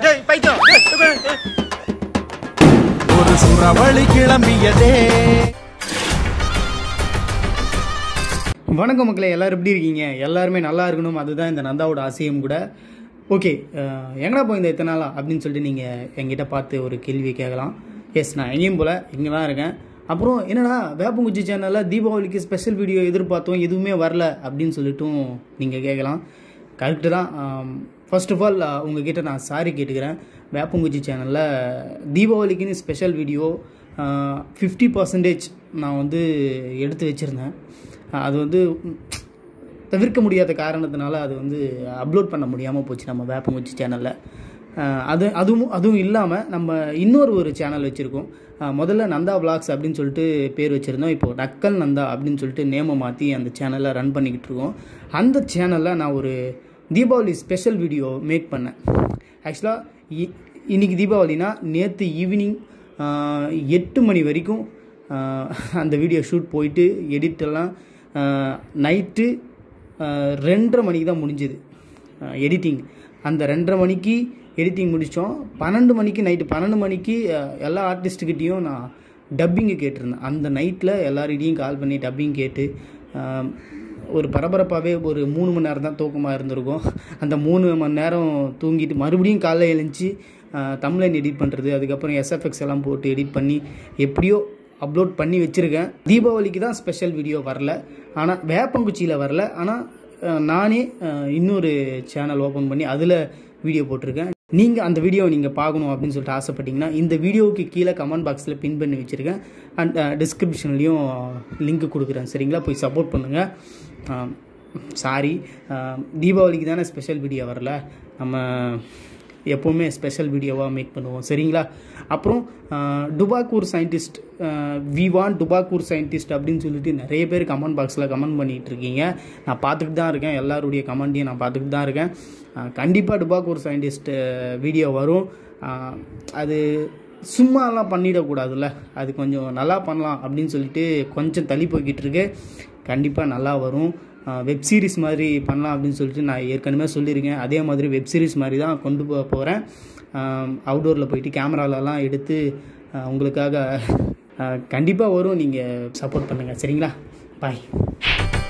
டேய் பைத்தியம் டேய், டேய், டேய். ஒரு சுறவழி கிளம்பியதே வணக்கம் மக்களே எல்லாரும் எப்படி இருக்கீங்க எல்லாருமே நல்லா இருக்கணும் அதுதான் இந்த நந்தாவோட ஆசையும் கூட ஓகே எங்கடா போய் இந்த இத்தனை நாளா அப்படின்னு சொல்லிட்டு நீங்கள் என்கிட்ட பார்த்து ஒரு கேள்வி கேட்கலாம் எஸ் நான் எங்கேயும் போல இங்கே தான் இருக்கேன் அப்புறம் என்னடா வேப்பங்குச்சி சேனலில் தீபாவளிக்கு ஸ்பெஷல் வீடியோ எதிர்பார்த்தோம் எதுவுமே வரல அப்படின்னு சொல்லிட்டும் நீங்கள் கேட்கலாம் கரெக்டு தான் ஃபர்ஸ்ட் ஆஃப் ஆல் உங்ககிட்ட நான் சாரி கேட்டுக்கிறேன் வேப்பங்குச்சி சேனலில் தீபாவளிக்குன்னு ஸ்பெஷல் வீடியோ ஃபிஃப்டி பர்சன்டேஜ் நான் வந்து எடுத்து வச்சுருந்தேன் அது வந்து ம், தவிர்க்க முடியாத காரணத்தினால அது வந்து அப்லோட் பண்ண முடியாமல் போச்சு நம்ம வேப்பங்குச்சி சேனலில் அது அதுவும் அதுவும் இல்லாமல் நம்ம இன்னொரு ஒரு சேனல் வச்சுருக்கோம் முதல்ல நந்தா vlogs அப்படின்னு சொல்லிட்டு பேர் வச்சுருந்தோம் இப்போது நக்கல் நந்தா அப்படின்னு சொல்லிட்டு நேமை மாற்றி அந்த சேனலை ரன் பண்ணிக்கிட்டு இருக்கோம் அந்த சேனலில் நான் ஒரு தீபாவளி ஸ்பெஷல் வீடியோ மேக் பண்ணேன் ஆக்சுவலாக இன்னைக்கு தீபாவளினா நேற்று ஈவினிங் எட்டு மணி வரைக்கும் ஆஹ், அந்த வீடியோ ஷூட் போயிட்டு எடிட்டெல்லாம் நைட்டு ரெண்டரை மணிக்கு தான் முடிஞ்சுது எடிட்டிங் அந்த ரெண்டரை மணிக்கு எடிட்டிங் முடித்தோம் பன்னெண்டு மணிக்கு நைட்டு பன்னெண்டு மணிக்கு அஹ், எல்லா ஆர்டிஸ்ட்டுக்கிட்டேயும் நான் டப்பிங்கு கேட்டிருந்தேன் அந்த நைட்டில் எல்லாரிடையும் கால் பண்ணி டப்பிங் கேட்டு அஹ், ஒரு பரபரப்பாகவே ஒரு மூணு மணி நேரம் தான் தூக்கமாக இருந்திருக்கும் அந்த மூணு மணி நேரம் தூங்கிட்டு மறுபடியும் காலைல எழுந்துச்சி தமிழன் எடிட் பண்ணுறது அதுக்கப்புறம் எஸ்எஃப்எக்ஸ் எல்லாம் போட்டு எடிட் பண்ணி எப்படியோ அப்லோட் பண்ணி வச்சுருக்கேன் தீபாவளிக்கு தான் ஸ்பெஷல் வீடியோ வரல ஆனால் வேப்பங்குச்சியில் வரல ஆனால் அஹ், நானே அஹ், இன்னொரு சேனல் ஓப்பன் பண்ணி அதில் வீடியோ போட்டிருக்கேன் நீங்கள் அந்த வீடியோவை நீங்கள் பார்க்கணும் அப்படின்னு சொல்லிட்டு ஆசைப்பட்டீங்கன்னா இந்த வீடியோவுக்கு கீழே கமெண்ட் பாக்ஸில் பின் பண்ணி வச்சுருக்கேன் அண்ட் டிஸ்கிரிப்ஷன்லேயும் லிங்க் கொடுக்குறேன் சரிங்களா போய் சப்போர்ட் பண்ணுங்கள் சாரி தீபாவளிக்கு தானே ஸ்பெஷல் வீடியோ வரல நம்ம எப்போவுமே ஸ்பெஷல் வீடியோவாக மேக் பண்ணுவோம் சரிங்களா அப்புறம் அஹ், டுபாக்கூர் சயின்டிஸ்ட் வி வான் டுபாக்கூர் சயின்டிஸ்ட் அப்படின்னு சொல்லிட்டு நிறைய பேர் கமெண்ட் பாக்ஸில் கமெண்ட் பண்ணிகிட்டு இருக்கீங்க நான் பார்த்துக்கிட்டு தான் இருக்கேன் எல்லாருடைய கமெண்ட்டையும் நான் பார்த்துக்கிட்டு தான் இருக்கேன் கண்டிப்பாக டுபாக்கூர் சயின்டிஸ்ட் வீடியோ வரும் அஹ், அது சும்மாலாம் பண்ணிடக்கூடாதுல்ல அது கொஞ்சம் நல்லா பண்ணலாம் அப்படின்னு சொல்லிட்டு கொஞ்சம் தள்ளி போய்கிட்டு இருக்கு கண்டிப்பாக நல்லா வரும் வெப் சீரிஸ் மாதிரி பண்ணலாம் அப்படின்னு சொல்லிட்டு நான் ஏற்கனவே சொல்லியிருக்கேன் அதே மாதிரி வெப் சீரிஸ் மாதிரி தான் கொண்டு போக போகிறேன் அவுடோரில் போயிட்டு கேமராலலாம் எடுத்து ஆஹ் உங்களுக்காக கண்டிப்பாக வரும் நீங்கள் சப்போர்ட் பண்ணுங்கள் சரிங்களா பாய்